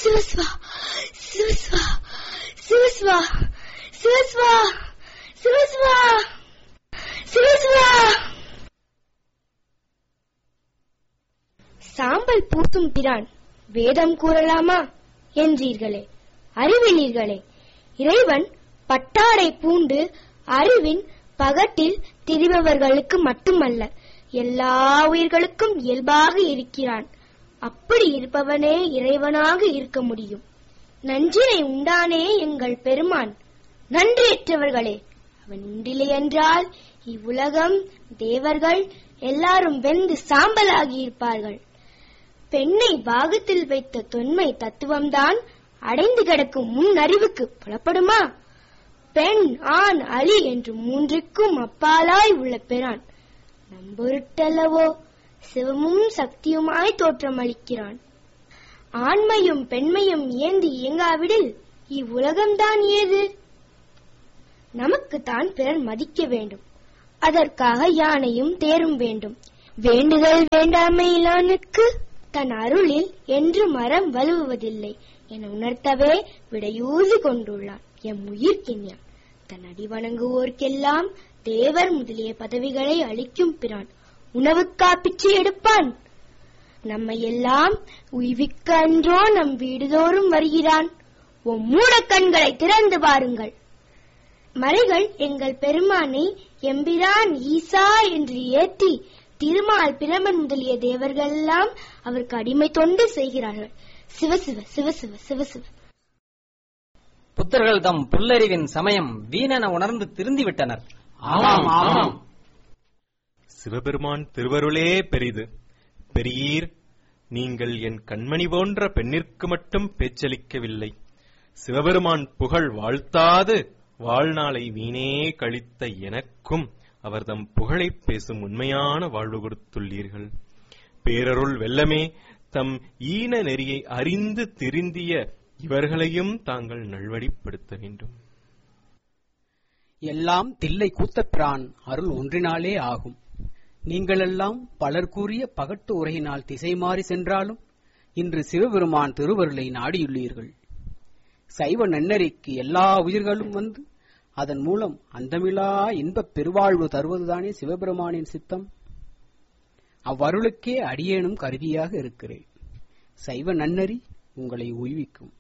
சிவஸ்வா சிவஸ்வா சிவஸ்வா சிவஸ்வா சிவஸ்வா சிவஸ்வா சாம்பல் பூசும் பிரான் வேதம் கூறலாமா என்றீர்களே அறிவிலீர்களே இறைவன் பட்டாடை பூண்டு அறிவின் பகட்டில் திரிபவர்களுக்கு மட்டுமல்ல எல்லா உயிர்களுக்கும் இயல்பாக இருக்கிறான் அப்படி இருப்பவனே இறைவனாக இருக்க முடியும் நஞ்சினை உண்டானே எங்கள் பெருமான் நன்றியற்றவர்களே அவன் உண்டில்லை என்றால் இவ்வுலகம் தேவர்கள் எல்லாரும் வெந்து சாம்பலாகி இருப்பார்கள் பெண்ணை பாகத்தில் வைத்த தொன்மை தத்துவம்தான் அடைந்து கிடக்கும் முன் அறிவுக்கு புலப்படுமா பெண் ஆண் அலி என்று மூன்றுக்கும் அப்பாலாய் உள்ள பெறான் நம்பொருட்டல்லவோ சிவமும் சக்தியுமாய் தோற்றமளிக்கிறான் ஆண்மையும் பெண்மையும் ஏந்தி இயங்காவிடில் இவ்வுலகம்தான் ஏது நமக்குத்தான் பிறர் மதிக்க வேண்டும் அதற்காக யானையும் தேரும் வேண்டும் வேண்டுதல் வேண்டாமையிலானுக்கு தன் அருளில் என்று மரம் வலுவுவதில்லை என உணர்த்தவே விடையூசி கொண்டுள்ளான் எம் உயிர்க்கின்யான் தன் அடி வணங்குவோர்க்கெல்லாம் தேவர் முதலிய பதவிகளை அளிக்கும் பிரான் உணவுக்கா பிச்சை எடுப்பான் நம்மை எல்லாம் உய்விக்க அன்றோ நம் வீடுதோறும் வருகிறான் உம் மூடக் கண்களை திறந்து பாருங்கள் மறைகள் எங்கள் பெருமானை எம்பிரான் ஈசா என்று ஏற்றி திருமால் பிரமன் முதலிய தேவர்கள் எல்லாம் அவருக்கு அடிமை தொண்டு செய்கிறார்கள் சிவசிவ சிவசிவ சிவசிவ புத்தர்கள் தம் புல்லறிவின் சமயம் வீணென உணர்ந்து திருந்திவிட்டனர் ஆமாம் ஆமாம் சிவபெருமான் திருவருளே பெரிது பெரியீர் நீங்கள் என் கண்மணி போன்ற பெண்ணிற்கு மட்டும் பேச்சளிக்கவில்லை சிவபெருமான் புகழ் வாழ்த்தாது வாழ்நாளை வீணே கழித்த எனக்கும் அவர்தம் புகழைப் பேசும் உண்மையான வாழ்வு கொடுத்துள்ளீர்கள் பேரருள் வெல்லமே தம் ஈன நெறியை அறிந்து திருந்திய இவர்களையும் தாங்கள் நல்வழிப்படுத்த வேண்டும் எல்லாம் தில்லை கூத்தப்பிரான் அருள் ஒன்றினாலே ஆகும் நீங்களெல்லாம் பலர் கூறிய பகட்டு உரையினால் திசை மாறி சென்றாலும் இன்று சிவபெருமான் திருவருளை நாடியுள்ளீர்கள் சைவ நன்னறிக்கு எல்லா உயிர்களும் வந்து அதன் மூலம் அந்தமிலா இன்பப் பெருவாழ்வு தருவதுதானே சிவபெருமானின் சித்தம் அவ்வருளுக்கே அடியேனும் கருவியாக இருக்கிறேன் சைவ நன்னறி உங்களை உய்விக்கும்